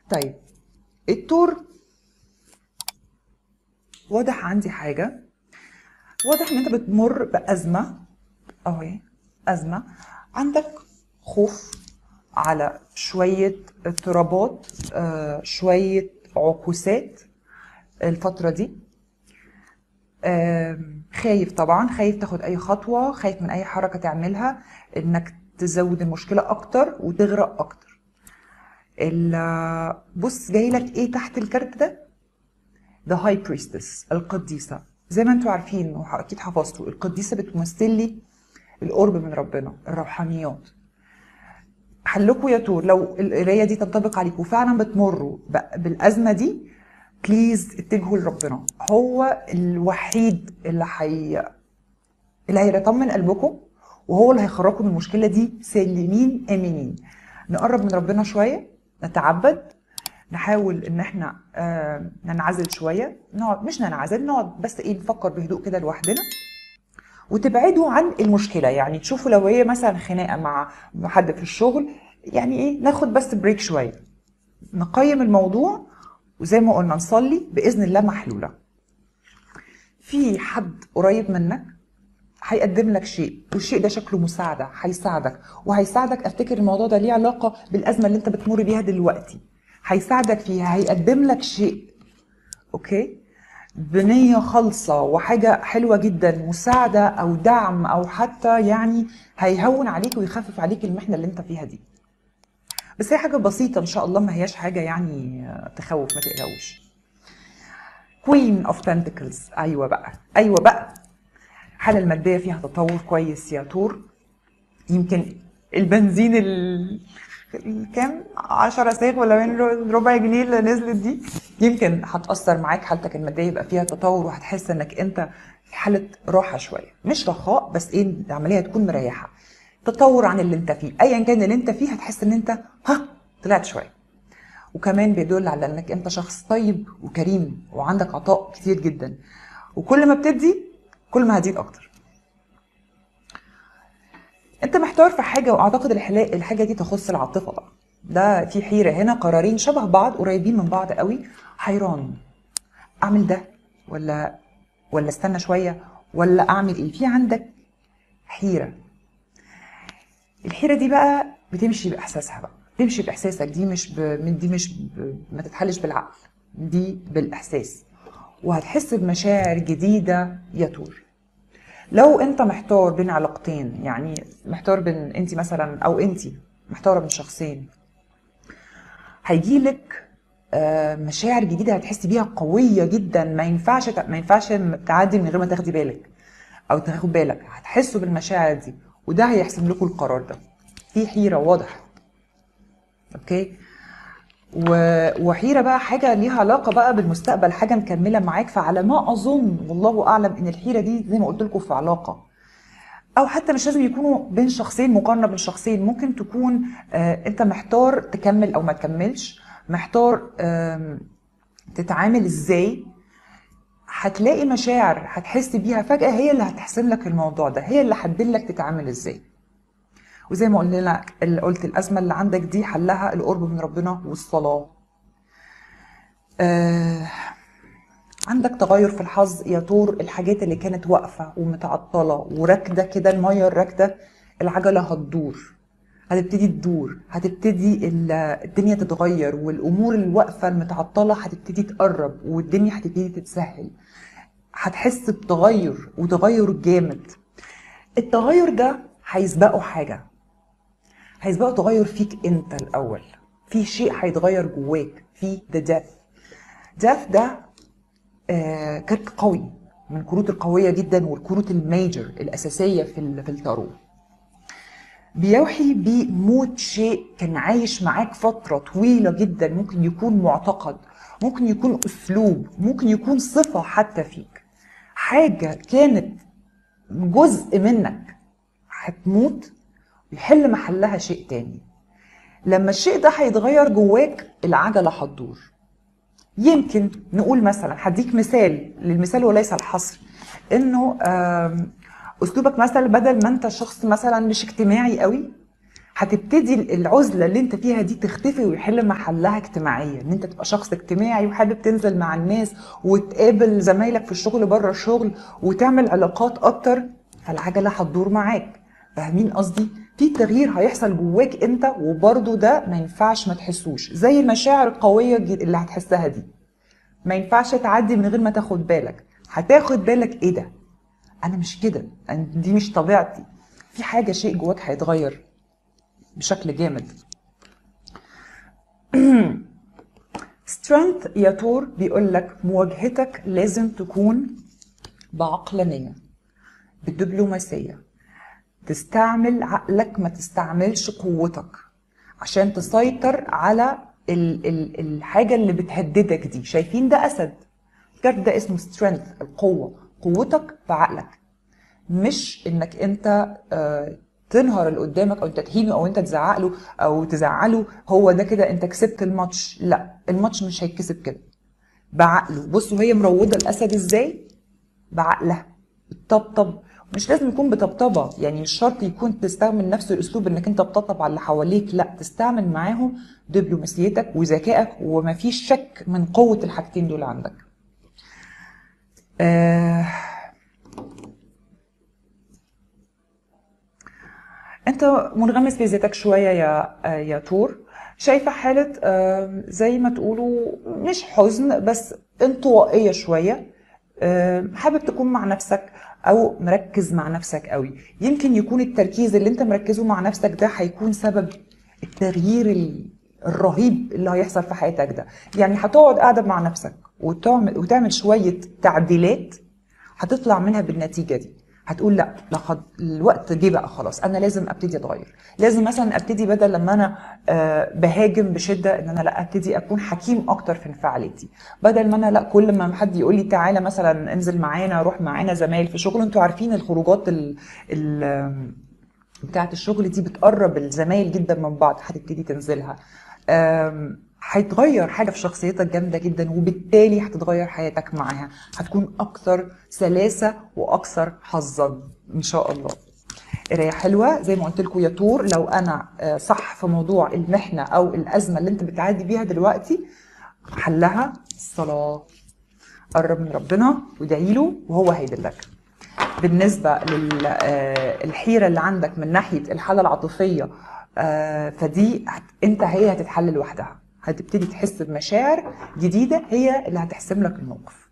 طيب التور واضح عندي حاجة واضح ان انت بتمر بأزمة اهي أزمة عندك خوف على شوية اضطرابات آه، شوية عكوسات الفترة دي آم، خايف طبعا خايف تاخد اي خطوة خايف من اي حركة تعملها انك تزود المشكلة اكتر وتغرق اكتر ال- بص جاي لك ايه تحت الكارت ده The High Priestess القديسة زي ما انتوا عارفين واكيد حفظتوا القديسة بتمثل لي القرب من ربنا الروحانيات حلكوا يا تور لو القرايه دي تنطبق عليكم وفعلا بتمروا ب- بالازمه دي بليز اتجهوا لربنا هو الوحيد اللي حي اللي هيطمن قلبكم وهو اللي هيخرجكم من المشكله دي سالمين امنين نقرب من ربنا شويه نتعبد نحاول ان احنا آه ننعزل شويه نقعد مش ننعزل نقعد بس ايه نفكر بهدوء كده لوحدنا وتبعدوا عن المشكله يعني تشوفوا لو هي مثلا خناقه مع مع حد في الشغل يعني ايه ناخد بس بريك شويه نقيم الموضوع وزي ما قلنا نصلي باذن الله محلوله في حد قريب منك هيقدم لك شيء والشيء ده شكله مساعده هيساعدك وهيساعدك افتكر الموضوع ده ليه علاقه بالازمه اللي انت بتمر بيها دلوقتي هيساعدك فيها هيقدم لك شيء اوكي بنية خالصة وحاجة حلوة جدا مساعدة أو دعم أو حتى يعني هيهون عليك ويخفف عليك المحنة اللي أنت فيها دي بس هي حاجة بسيطة إن شاء الله ما هياش حاجة يعني تخوف ما تقلقوش Queen of Pentacles أيوة بقى أيوة بقى الحالة المادية فيها تطور كويس يا تور يمكن البنزين ال كام 10 ساغ ولا من ربع جنيه اللي نزلت دي يمكن هتأثر معاك حالتك المادية يبقى فيها تطور وهتحس انك انت في حالة راحة شوية مش رخاء بس ايه العملية هتكون مريحة تطور عن اللي انت فيه ايا كان اللي انت فيه هتحس ان انت ها طلعت شوية وكمان بيدل على انك انت شخص طيب وكريم وعندك عطاء كتير جدا وكل ما بتدي كل ما هديك اكتر انت محتار في حاجه واعتقد الحلا- الحاجه دي تخص العاطفه بقى ده في حيره هنا قرارين شبه بعض قريبين من بعض قوي حيران اعمل ده ولا ولا استنى شويه ولا اعمل ايه في عندك حيره الحيره دي بقى بتمشي باحساسها بقى تمشي باحساسك دي مش ب... من دي مش ب... ما تتحلش بالعقل دي بالاحساس وهتحس بمشاعر جديده يا تور لو انت محتار بين علاقتين يعني محتار بين انت مثلا او انت محتاره بين شخصين هيجيلك آه، مشاعر جديده هتحسي بيها قويه جدا ما ينفعش ما ينفعش تعدي من غير ما تاخدي بالك او تاخد بالك هتحسوا بالمشاعر دي وده هيحسم لكم القرار ده في حيره واضحه اوكي و- وحيره بقى حاجه ليها علاقه بقى بالمستقبل حاجه مكمله معاك فعلى ما اظن والله اعلم ان الحيره دي زي ما قلت لكم في علاقه او حتى مش لازم يكونوا بين شخصين مقارنه بين شخصين ممكن تكون آه انت محتار تكمل او ما تكملش محتار آم، تتعامل ازاي هتلاقي مشاعر هتحس بيها فجاه هي اللي هتحسم لك الموضوع ده هي اللي هتدلك تتعامل ازاي وزي ما قلنا لك اللي قلت الازمه اللي عندك دي حلها القرب من ربنا والصلاه آه عندك تغير في الحظ يا طور الحاجات اللي كانت واقفه ومتعطله وراكده كده الميه الراكده العجله هتدور هتبتدي تدور هتبتدي ال- الدنيا تتغير والامور الواقفه المتعطله هتبتدي تقرب والدنيا هتبتدي تتسهل هتحس بتغير وتغير جامد التغير ده هيسبقه حاجه هيسبقه تغير فيك انت الاول في شيء هيتغير جواك في ده ديث ديث ده آه كارت قوي من الكروت القوية جدا والكروت الميجر الأساسية في ال- في التارو بيوحي بموت شيء كان عايش معاك فترة طويلة جدا ممكن يكون معتقد ممكن يكون أسلوب ممكن يكون صفة حتى فيك حاجة كانت جزء منك هتموت ويحل محلها شيء تاني لما الشيء ده هيتغير جواك العجلة هتدور يمكن نقول مثلا هديك مثال للمثال وليس الحصر انه آم، اسلوبك مثلا بدل ما انت شخص مثلا مش اجتماعي قوي هتبتدي العزله اللي انت فيها دي تختفي ويحل محلها اجتماعيا ان انت تبقى شخص اجتماعي وحابب تنزل مع الناس وتقابل زمايلك في الشغل بره الشغل وتعمل علاقات اكتر فالعجله هتدور معاك فاهمين قصدي في تغيير هيحصل جواك انت وبرده ده ما ينفعش ما تحسوش زي المشاعر القويه اللي هتحسها دي ما ينفعش تعدي من غير ما تاخد بالك هتاخد بالك ايه ده انا مش كده دي مش طبيعتي في حاجه شيء جواك هيتغير بشكل جامد سترينث يا تور بيقول لك مواجهتك لازم تكون بعقلانيه بالدبلوماسيه تستعمل عقلك ما تستعملش قوتك عشان تسيطر على ال ال الحاجه اللي بتهددك دي شايفين ده اسد الكارت ده اسمه سترينث القوه قوتك بعقلك مش انك انت آه تنهر اللي قدامك او انت تهينه او انت تزعق له او تزعله هو ده كده انت كسبت الماتش لا الماتش مش هيتكسب كده بعقله بصوا هي مروضه الاسد ازاي بعقلها بتطبطب مش لازم يكون بطبطبه يعني مش شرط يكون تستعمل نفس الاسلوب انك انت بتطبطب على اللي حواليك لا تستعمل معاهم دبلوماسيتك وذكائك ومفيش شك من قوه الحاجتين دول عندك آه انت منغمس في ذاتك شويه يا يا تور شايفه حاله زي ما تقولوا مش حزن بس انطوائيه شويه حابب تكون مع نفسك او مركز مع نفسك قوي يمكن يكون التركيز اللي انت مركزه مع نفسك ده هيكون سبب التغيير الرهيب اللي هيحصل في حياتك ده يعني هتقعد قاعده مع نفسك وتعمل وتعمل شويه تعديلات هتطلع منها بالنتيجه دي هتقول لا لقد الوقت جه بقى خلاص انا لازم ابتدي اتغير لازم مثلا ابتدي بدل لما انا أه بهاجم بشده ان انا لا ابتدي اكون حكيم اكتر في انفعالاتي بدل ما انا لا كل ما حد يقول لي تعالى مثلا انزل معانا روح معانا زمايل في شغل انتوا عارفين الخروجات ال ال بتاعه الشغل دي بتقرب الزمايل جدا من بعض هتبتدي تنزلها هيتغير حاجه في شخصيتك جامده جدا وبالتالي هتتغير حياتك معاها هتكون اكثر سلاسه واكثر حظا ان شاء الله قرايه حلوه زي ما قلت لكم يا طور لو انا صح في موضوع المحنه او الازمه اللي انت بتعدي بيها دلوقتي حلها الصلاه قرب من ربنا وادعي له وهو هيدلك بالنسبه للحيره اللي عندك من ناحيه الحاله العاطفيه فدي انت هي هتتحل لوحدها هتبتدي تحس بمشاعر جديده هي اللي هتحسم لك الموقف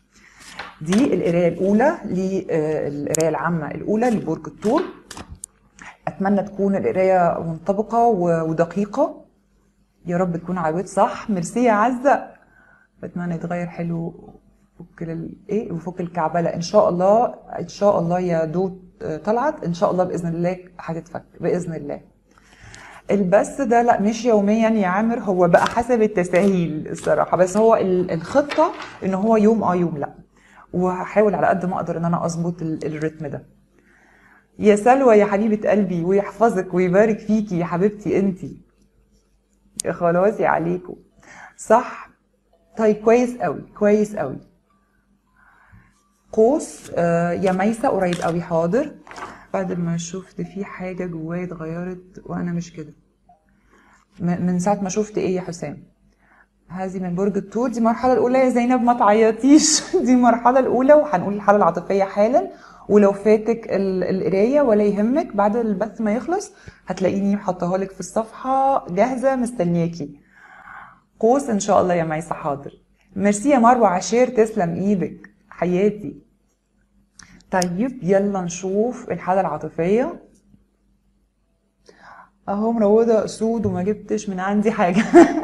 دي القرايه الاولى للقرايه العامه الاولى لبرج الثور اتمنى تكون القرايه منطبقه ودقيقه يا رب تكون عودت صح ميرسي يا عزه بتمنى يتغير حلو فك ال... ايه وفك الكعبله ان شاء الله ان شاء الله يا دو طلعت ان شاء الله باذن الله هتتفك باذن الله البث ده لا مش يوميا يا عامر هو بقى حسب التساهيل الصراحه بس هو الخطه ان هو يوم اه يوم لا وهحاول على قد ما اقدر ان انا اظبط الريتم ده يا سلوى يا حبيبه قلبي ويحفظك ويبارك فيكي يا حبيبتي انتي خلاص يا عليكم صح طيب كويس قوي كويس قوي قوس آه يا ميسة قريب قوي حاضر بعد ما شفت في حاجة جوايا اتغيرت وأنا مش كده من ساعة ما شفت إيه يا حسام هذه من برج الثور دي المرحلة الأولى يا زينب ما تعيطيش دي المرحلة الأولى وهنقول الحالة العاطفية حالا ولو فاتك القراية ولا يهمك بعد البث ما يخلص هتلاقيني محطها لك في الصفحة جاهزة مستنياكي قوس إن شاء الله يا ميسة حاضر ميرسي يا مروة عشير تسلم إيدك حياتي طيب يلا نشوف الحالة العاطفية اهو مروضة اسود وما جبتش من عندي حاجة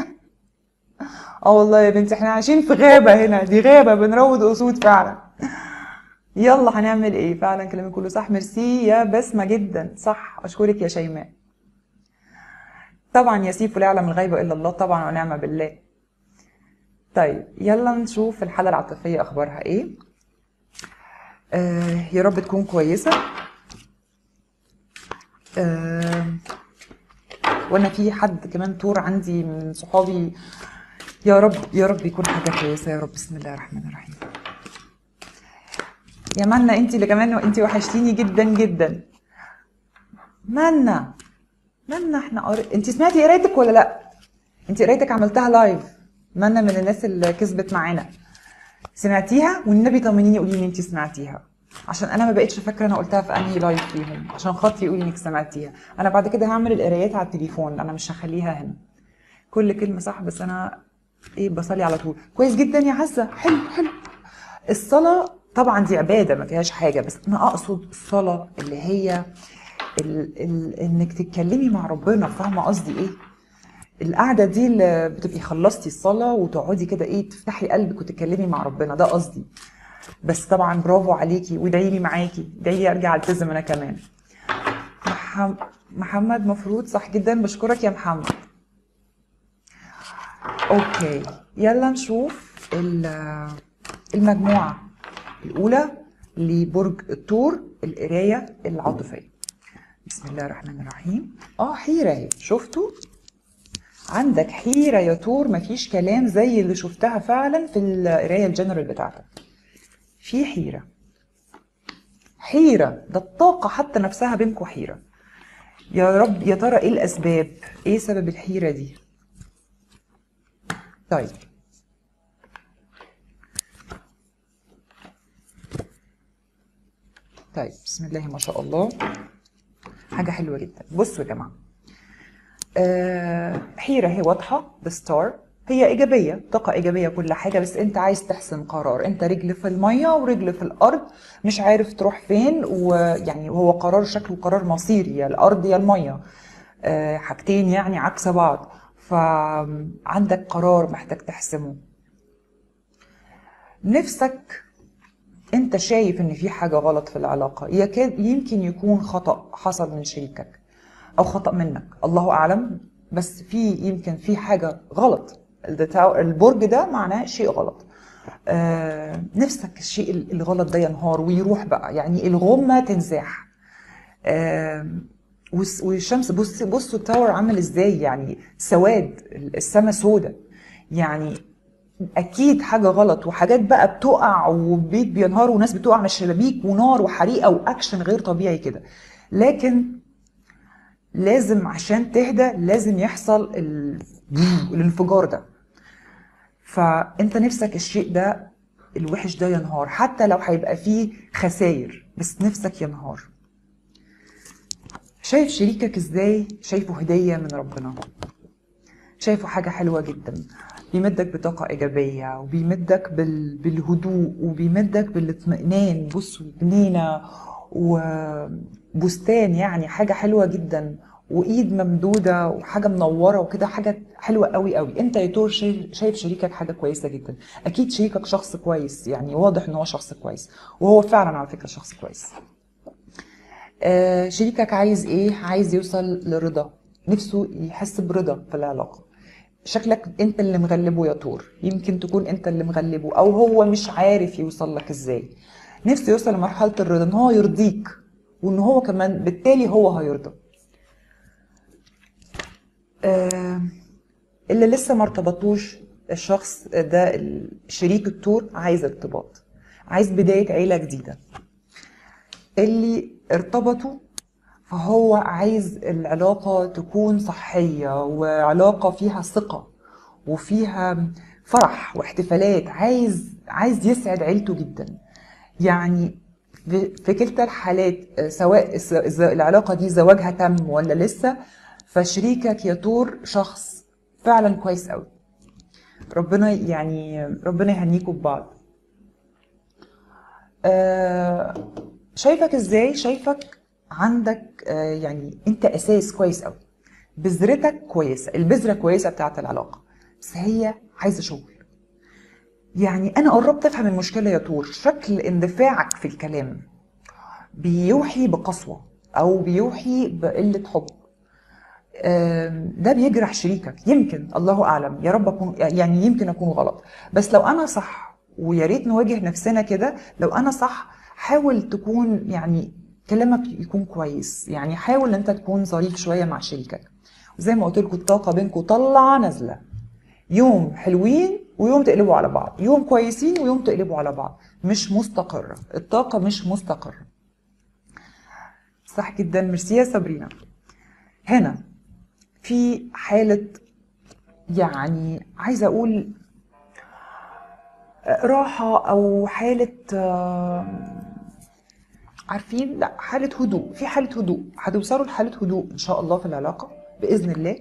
اه والله يا بنتي احنا عايشين في غابة هنا دي غابة بنروض اسود فعلا يلا هنعمل ايه فعلا كلامي كله صح ميرسي يا بسمة جدا صح اشكرك يا شيماء طبعا يا سيف لا يعلم الغيب الا الله طبعا ونعم بالله طيب يلا نشوف الحالة العاطفية اخبارها ايه آه يا رب تكون كويسة آه وانا في حد كمان تور عندي من صحابي يا رب يا رب يكون حاجة كويسة يا رب بسم الله الرحمن الرحيم يا منى انت اللي كمان انت وحشتيني جدا جدا منى مالنا احنا قر... انت سمعتي قرايتك ولا لا انت قرايتك عملتها لايف مالنا من الناس اللي كسبت معانا سمعتيها والنبي طمنيني قولي لي انت سمعتيها عشان انا ما بقتش فاكره انا قلتها في انهي لايف فيهم عشان خاطري يقولي انك سمعتيها انا بعد كده هعمل القرايات على التليفون انا مش هخليها هنا كل كلمه صح بس انا ايه بصلي على طول كويس جدا يا عزه حلو حلو الصلاه طبعا دي عباده ما فيهاش حاجه بس انا اقصد الصلاه اللي هي ال ال انك تتكلمي مع ربنا فاهمه قصدي ايه القعده دي اللي بتبقي خلصتي الصلاه وتقعدي كده ايه تفتحي قلبك وتتكلمي مع ربنا ده قصدي بس طبعا برافو عليكي وادعي لي معاكي ادعي لي ارجع التزم انا كمان محم- محمد مفروض صح جدا بشكرك يا محمد اوكي يلا نشوف ال- المجموعه الاولى لبرج الثور القرايه العاطفيه بسم الله الرحمن الرحيم اه حيره اهي شفتوا عندك حيره يا تور مفيش كلام زي اللي شفتها فعلا في القرايه الجنرال بتاعتك في حيره حيره ده الطاقه حتى نفسها بينكم حيره يا رب يا ترى ايه الاسباب ايه سبب الحيره دي طيب طيب بسم الله ما شاء الله حاجة حلوة جدا بصوا يا جماعة آه حيرة هي واضحة ذا ستار هي إيجابية طاقة إيجابية كل حاجة بس أنت عايز تحسن قرار أنت رجل في المية ورجل في الأرض مش عارف تروح فين ويعني هو قرار شكله قرار مصيري يا الأرض يا المية آه حاجتين يعني عكس بعض فعندك قرار محتاج تحسمه نفسك انت شايف ان في حاجه غلط في العلاقه يكاد يمكن يكون خطا حصل من شريكك او خطا منك الله اعلم بس في يمكن في حاجه غلط الدتاو- البرج ده معناه شيء غلط آه نفسك الشيء الغلط ده ينهار ويروح بقى يعني الغمه تنزاح آه والس- والشمس بص بصوا التاور عامل ازاي يعني سواد السماء سودة يعني اكيد حاجه غلط وحاجات بقى بتقع وبيت بينهار وناس بتقع من الشبابيك ونار وحريقه واكشن غير طبيعي كده لكن لازم عشان تهدى لازم يحصل ال... الانفجار ده فانت نفسك الشيء ده الوحش ده ينهار حتى لو هيبقى فيه خسائر بس نفسك ينهار شايف شريكك ازاي شايفه هدية من ربنا شايفه حاجة حلوة جدا بيمدك بطاقة إيجابية وبيمدك بال... بالهدوء وبيمدك بالاطمئنان بص جنينة وبستان يعني حاجة حلوة جدا وإيد ممدودة وحاجة منورة وكده حاجة حلوة قوي قوي أنت يا تور شايف شايف شريكك حاجة كويسة جدا أكيد شريكك شخص كويس يعني واضح إن هو شخص كويس وهو فعلا على فكرة شخص كويس آه، شريكك عايز ايه عايز يوصل لرضا نفسه يحس برضا في العلاقه شكلك انت اللي مغلبه يا طور يمكن تكون انت اللي مغلبه او هو مش عارف يوصل لك ازاي نفسه يوصل لمرحله الرضا ان هو يرضيك وان هو كمان بالتالي هو هيرضى آه، اللي لسه ما ارتبطوش الشخص ده شريك الطور عايز ارتباط عايز بدايه عيله جديده اللي ارتبطوا فهو عايز العلاقة تكون صحية وعلاقة فيها ثقة وفيها فرح واحتفالات عايز عايز يسعد عيلته جدا يعني في في كلتا الحالات آه، سواء الس- الز- العلاقة دي زواجها تم ولا لسه فشريكك يا طور شخص فعلا كويس قوي ربنا يعني ربنا يهنيكم ببعض آه، شايفك ازاي شايفك عندك آه، يعني انت اساس كويس قوي بذرتك كويسه البذره كويسه بتاعت العلاقه بس هي عايزه شغل يعني انا قربت افهم المشكله يا طور شكل اندفاعك في الكلام بيوحي بقسوه او بيوحي بقله حب آم، ده بيجرح شريكك يمكن الله اعلم يا رب اكون يعني يمكن اكون غلط بس لو انا صح ويا ريت نواجه نفسنا كده لو انا صح حاول تكون يعني كلامك يكون كويس يعني حاول ان انت تكون ظريف شويه مع شريكك وزي ما قلت لكم الطاقه بينكم طالعه نازله يوم حلوين ويوم تقلبوا على بعض يوم كويسين ويوم تقلبوا على بعض مش مستقره الطاقه مش مستقره صح جدا ميرسي يا سابرينا هنا في حالة يعني عايزة أقول راحة أو حالة آه، عارفين لا حالة هدوء في حالة هدوء هتوصلوا لحالة هدوء إن شاء الله في العلاقة بإذن الله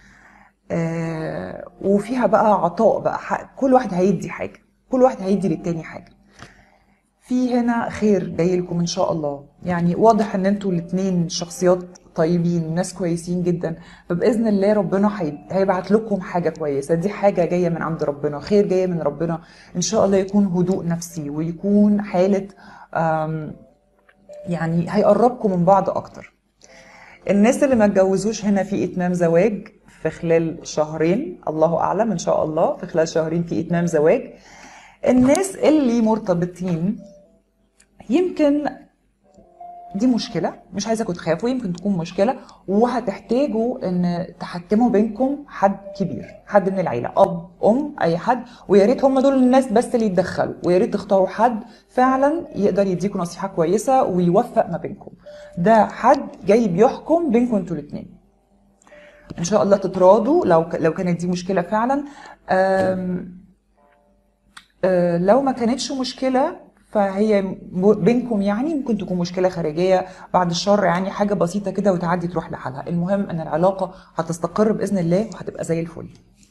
آه وفيها بقى عطاء بقى حق كل واحد هيدي حاجة كل واحد هيدي للتاني حاجة في هنا خير جاي لكم ان شاء الله يعني واضح ان انتوا الاتنين شخصيات طيبين وناس كويسين جدا فباذن الله ربنا هي- هيبعت لكم حاجه كويسه دي حاجه جايه من عند ربنا خير جايه من ربنا ان شاء الله يكون هدوء نفسي ويكون حاله آم، يعني هيقربكم من بعض اكتر الناس اللي ما اتجوزوش هنا في اتمام زواج في خلال شهرين الله اعلم ان شاء الله في خلال شهرين في اتمام زواج الناس اللي مرتبطين يمكن دي مشكلة مش عايزاكم تخافوا يمكن تكون مشكلة وهتحتاجوا ان تحكموا بينكم حد كبير حد من العيلة اب ام اي حد ويا ريت هم دول الناس بس اللي يتدخلوا ويا ريت تختاروا حد فعلا يقدر يديكم نصيحة كويسة ويوفق ما بينكم ده حد جاي بيحكم بينكم انتوا الاتنين ان شاء الله تتراضوا لو لو كانت دي مشكلة فعلا أم آه، لو ما كانتش مشكلة فهي م- بينكم يعني ممكن تكون مشكلة خارجية بعد الشر يعني حاجة بسيطة كده وتعدي تروح لحالها المهم ان العلاقة هتستقر بإذن الله وهتبقى زي الفل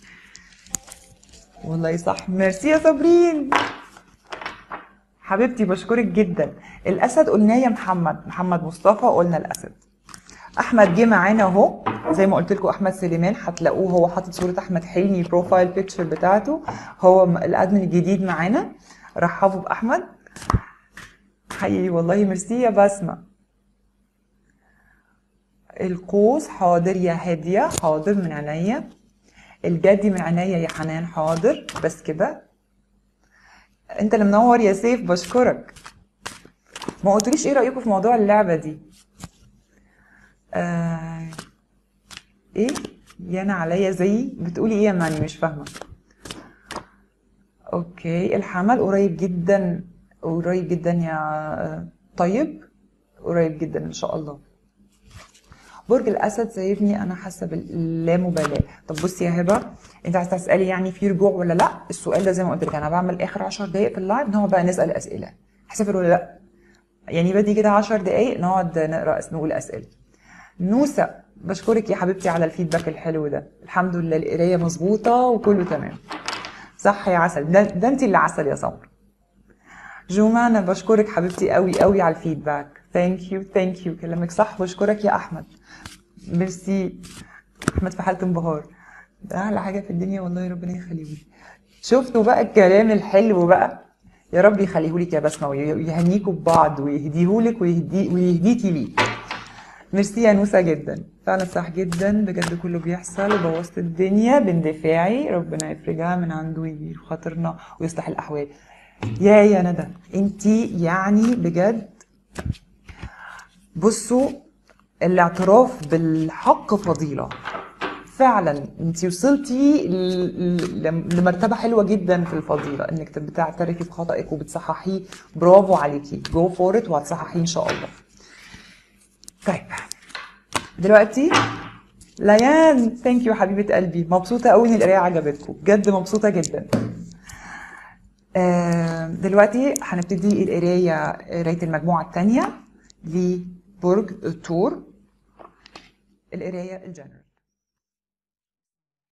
والله صح ميرسي يا صابرين حبيبتي بشكرك جدا الأسد قلناه يا محمد محمد مصطفى قلنا الأسد احمد جه معانا اهو زي ما قلت لكم احمد سليمان هتلاقوه هو حاطط صوره احمد حلمي بروفايل بيكتشر بتاعته هو م- الادمن الجديد معانا رحبوا باحمد حقيقي والله ميرسي يا بسمه القوس حاضر يا هاديه حاضر من عينيا الجدي من عينيا يا حنان حاضر بس كده انت اللي منور يا سيف بشكرك ما قلتليش ايه رايكم في موضوع اللعبه دي آه... ايه يانا عليا زي بتقولي ايه يا ماني مش فاهمه اوكي الحمل قريب جدا قريب جدا يا آه، طيب قريب جدا ان شاء الله برج الاسد سايبني انا حاسه باللامبالاه طب بصي يا هبه انت عايزه تسالي يعني في رجوع ولا لا السؤال ده زي ما قلت لك انا بعمل اخر 10 دقائق في اللايف نقعد بقى نسال اسئله هسافر ولا لا يعني بدي كده 10 دقائق نقعد نقرا نقول اسئله نوسة بشكرك يا حبيبتي على الفيدباك الحلو ده الحمد لله القرايه مظبوطه وكله تمام صح يا عسل ده, ده انت اللي عسل يا سمر جومانا بشكرك حبيبتي قوي قوي على الفيدباك ثانك يو ثانك يو كلامك صح بشكرك يا احمد ميرسي احمد في حاله انبهار ده احلى حاجه في الدنيا والله ربنا يخليه لي شفتوا بقى الكلام الحلو بقى يا رب يخليهولك يا بسمه ويهنيكوا ببعض ويهديهولك ويهدي ويهديكي ليه ميرسي يا نوسة جدا فعلا صح جدا بجد كله بيحصل وبوظت الدنيا باندفاعي ربنا يفرجها من عنده ويجير خاطرنا ويصلح الاحوال يا يا ندى انتي يعني بجد بصوا الاعتراف بالحق فضيلة فعلا انت وصلتي ل- ل- لمرتبة حلوة جدا في الفضيلة انك بتعترفي بخطأك وبتصححيه برافو عليكي جو فور ات وهتصححيه ان شاء الله طيب دلوقتي ليان ثانك يو حبيبه قلبي مبسوطه قوي ان القرايه عجبتكم بجد مبسوطه جدا آه، دلوقتي هنبتدي القرايه قرايه المجموعه الثانيه لبرج الثور القرايه الجنرال